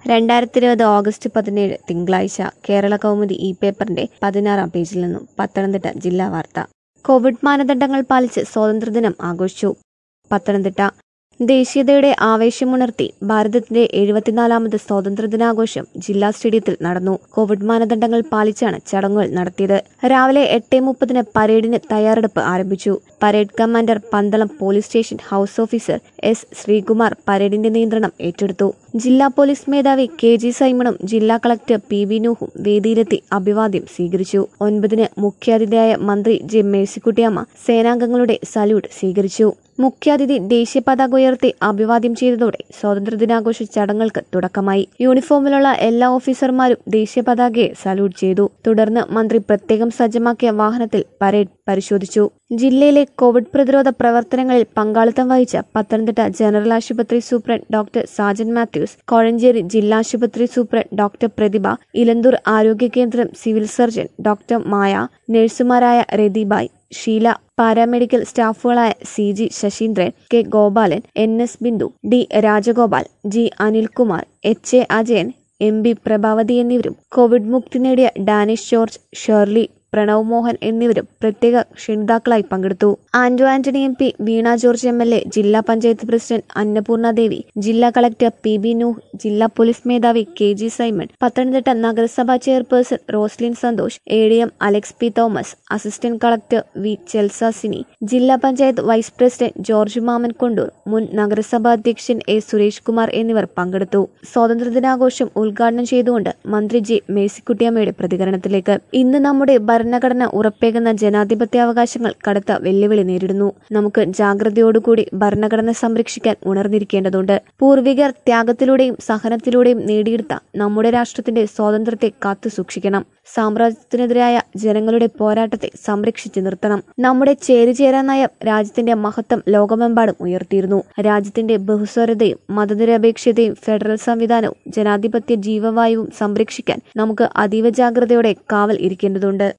രണ്ടായിരത്തി ഇരുപത് ഓഗസ്റ്റ് പതിനേഴ് തിങ്കളാഴ്ച കേരള കൗമുദി ഇ പേപ്പറിന്റെ പതിനാറാം പേജിൽ നിന്നും പത്തനംതിട്ട ജില്ലാ വാർത്ത കോവിഡ് മാനദണ്ഡങ്ങൾ പാലിച്ച് സ്വാതന്ത്ര്യദിനം ആഘോഷിച്ചു പത്തനംതിട്ട ദേശീയതയുടെ ആവേശമുണർത്തി ഭാരതത്തിന്റെ എഴുപത്തിനാലാമത് സ്വാതന്ത്ര്യദിനാഘോഷം ജില്ലാ സ്റ്റേഡിയത്തിൽ നടന്നു കോവിഡ് മാനദണ്ഡങ്ങൾ പാലിച്ചാണ് ചടങ്ങുകൾ നടത്തിയത് രാവിലെ എട്ട് മുപ്പതിന് പരേഡിന് തയ്യാറെടുപ്പ് ആരംഭിച്ചു parade commander Pandalam police station house officer S Sreekumar പരേഡിന്റെ നിയന്ത്രണം ഏറ്റെടുത്തു ജില്ലാ പോലീസ് മേധാവി കെ ജി സൈമണും ജില്ലാ കളക്ടർ പി വി നൂഹും വേദിയിലെത്തി അഭിവാദ്യം സ്വീകരിച്ചു ഒൻപതിന് മുഖ്യാതിഥിയായ മന്ത്രി ജെ മേഴ്സിക്കുട്ടിയമ്മ സേനാംഗങ്ങളുടെ സല്യൂട്ട് സ്വീകരിച്ചു മുഖ്യാതിഥി ദേശീയ പതാക ഉയർത്തി അഭിവാദ്യം ചെയ്തതോടെ സ്വാതന്ത്ര്യദിനാഘോഷ ചടങ്ങുകൾക്ക് തുടക്കമായി യൂണിഫോമിലുള്ള എല്ലാ ഓഫീസർമാരും ദേശീയ പതാകയെ സല്യൂട്ട് ചെയ്തു തുടർന്ന് മന്ത്രി പ്രത്യേകം സജ്ജമാക്കിയ വാഹനത്തിൽ പരേഡ് പരിശോധിച്ചു ജില്ലയിലെ കോവിഡ് പ്രതിരോധ പ്രവർത്തനങ്ങളിൽ പങ്കാളിത്തം വഹിച്ച പത്തനംതിട്ട ജനറൽ ആശുപത്രി സൂപ്രണ്ട് ഡോക്ടർ സാജൻ മാത്യൂസ് കോഴഞ്ചേരി ജില്ലാ ആശുപത്രി സൂപ്രണ്ട് ഡോക്ടർ പ്രതിഭ ഇലന്തൂർ ആരോഗ്യ കേന്ദ്രം സിവിൽ സർജൻ ഡോക്ടർ മായ നഴ്സുമാരായ രതിബായ് ഷീല പാരാമെഡിക്കൽ സ്റ്റാഫുകളായ C G Sasheendran K Gopalan N S Bindu D Rajagopal G Anilkumar H A Ajayan M B Prabhavathi എന്നിവരും കോവിഡ് മുക്തി നേടിയ ഡാനിഷ് ജോർജ് ഷേർലി പ്രണവ് മോഹൻ എന്നിവരും പ്രത്യേക ക്ഷണിതാക്കളായി പങ്കെടുത്തു Anto Antony M P Veena George M L A ജില്ലാ പഞ്ചായത്ത് പ്രസിഡന്റ് അന്നപൂർണ ദേവി ജില്ലാ കളക്ടർ പി ബി നൂഹ് ജില്ലാ പോലീസ് മേധാവി കെ ജി സൈമൺ പത്തനംതിട്ട നഗരസഭാ chairperson Roslin Santhosh A D M Alex P Thomas assistant collector V Chelsasini ജില്ലാ പഞ്ചായത്ത് വൈസ് പ്രസിഡന്റ് ജോർജ് മാമൻ കൊണ്ടൂർ മുൻ നഗരസഭാ അധ്യക്ഷൻ എ സുരേഷ് കുമാർ എന്നിവർ പങ്കെടുത്തു സ്വാതന്ത്ര്യദിനാഘോഷം ഉദ്ഘാടനം ചെയ്തുകൊണ്ട് മന്ത്രി ജെ മേഴ്സിക്കുട്ടിയമ്മയുടെ പ്രതികരണത്തിലേക്ക് ഇന്ന് നമ്മുടെ ഭരണഘടന ഉറപ്പേകുന്ന ജനാധിപത്യാവകാശങ്ങൾ കടുത്ത വെല്ലുവിളി നേരിടുന്നു നമുക്ക് ജാഗ്രതയോടുകൂടി ഭരണഘടന സംരക്ഷിക്കാൻ ഉണർന്നിരിക്കേണ്ടതുണ്ട് പൂർവികർ ത്യാഗത്തിലൂടെയും സഹനത്തിലൂടെയും നേടിയെടുത്ത നമ്മുടെ രാഷ്ട്രത്തിന്റെ സ്വാതന്ത്ര്യത്തെ കാത്തു സൂക്ഷിക്കണം സാമ്രാജ്യത്തിനെതിരായ ജനങ്ങളുടെ പോരാട്ടത്തെ സംരക്ഷിച്ചു നിർത്തണം നമ്മുടെ ചേരിചേരാ നയം രാജ്യത്തിന്റെ മഹത്വം ലോകമെമ്പാടും ഉയർത്തിയിരുന്നു രാജ്യത്തിന്റെ ബഹുസ്വരതയും മതനിരപേക്ഷതയും ഫെഡറൽ സംവിധാനവും ജനാധിപത്യ ജീവവായുവും സംരക്ഷിക്കാൻ നമുക്ക് അതീവ ജാഗ്രതയോടെ കാവൽ ഇരിക്കേണ്ടതുണ്ട്